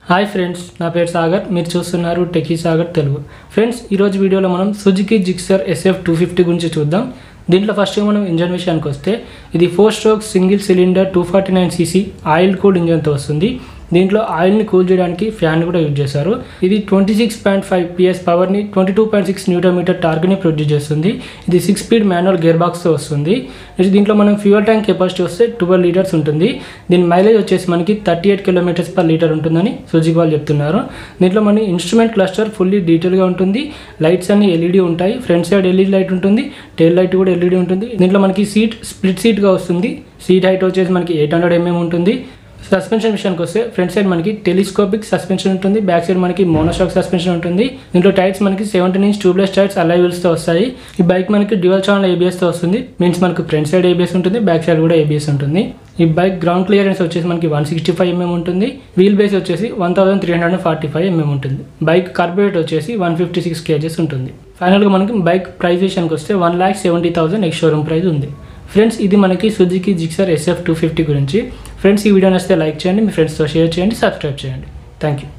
hi friends నా పేరు సాగర్ మీరు చూస్తున్నారు టెకీ సాగర్ తెలుగు ఫ్రెండ్స్ ఈరోజు వీడియోలో మనం Suzuki Gixxer SF two fifty గురించి చూద్దాం దీంట్లో ఫస్ట్ మనం ఇంజన్ విషయానికి వస్తే ఇది four stroke single cylinder two forty nine CC oil cooled ఇంజన్తో వస్తుంది దీంట్లో ఆయిల్ని కూల్ చేయడానికి ఫ్యాన్ కూడా యూజ్ చేశారు ఇది twenty six point five PS పవర్ని twenty two point six newton metre టార్క్ని ప్రొడ్యూస్ చేస్తుంది ఇది సిక్స్ స్పీడ్ మాన్యువల్ గేర్ బాక్స్తో వస్తుంది నెక్స్ట్ దీంట్లో మనం ఫ్యూయల్ ట్యాంక్ కెపాసిటీ వస్తే ట్వెల్వ్ లీటర్స్ ఉంటుంది దీని మైలేజ్ వచ్చేసి మనకి thirty eight kilometres per litre ఉంటుందని సుజుకి వాళ్ళు చెప్తున్నారు దీంట్లో మన ఇన్స్ట్రుమెంట్ క్లస్టర్ ఫుల్లీ డీటెయిల్గా ఉంటుంది లైట్స్ అన్ని ఎల్ఈడి ఉంటాయి ఫ్రంట్ సైడ్ ఎల్ఈడి లైట్ ఉంటుంది టైల్ లైట్ కూడా ఎల్ఈడి ఉంటుంది దీంట్లో మనకి సీట్ స్ప్లిట్ సీట్గా వస్తుంది సీట్ హైట్ వచ్చేసి మనకి ఎయిట్ హండ్రెడ్ ఎంఎం ఉంటుంది సస్పెన్షన్ విషయానికి వస్తే ఫ్రంట్ సైడ్ మనకి టెలిస్కోపిక్ సస్పెన్షన్ ఉంటుంది బ్యాక్ సైడ్ మనకి మోనోషాక్ సస్పెన్షన్ ఉంటుంది దీంట్లో టైర్స్ మనకి seventeen inch tubeless tyres alloy తో వస్తాయి ఈ బైక్ మనకి డ్యూయల్ ఛానల్ ABS తో వస్తుంది మీన్స్ మనకి ఫ్రంట్ సైడ్ ఏబిఎస్ ఉంటుంది బ్యాక్ సైడ్ కూడా ఏబిఎస్ ఉంటుంది ఈ బైక్ గ్రౌండ్ క్లియరెన్స్ వచ్చేసి మనకి వన్ సిక్స్టీ ఫైవ్ ఎంఎం ఉంటుంది వీల్ బేస్ వచ్చేసి one thousand three hundred forty five MM ఉంటుంది బైక్ కార్బొరేట్ వచ్చేసి వన్ ఫిఫ్టీ సిక్స్ కేజెస్ ఉంటుంది ఫైనల్గా మనకి బైక్ ప్రైస్ విషయానికి వస్తే one lakh seventy thousand ex showroom price ఉంది ఫ్రెండ్స్ ఇది మనకి Suzuki Gixxer SF two fifty గురించి ఫ్రెండ్స్ ఈ వీడియో నచ్చితే లైక్ చేయండి మీ ఫ్రెండ్స్తో షేర్ చేయండి సబ్స్క్రైబ్ చేయండి థ్యాంక్ యూ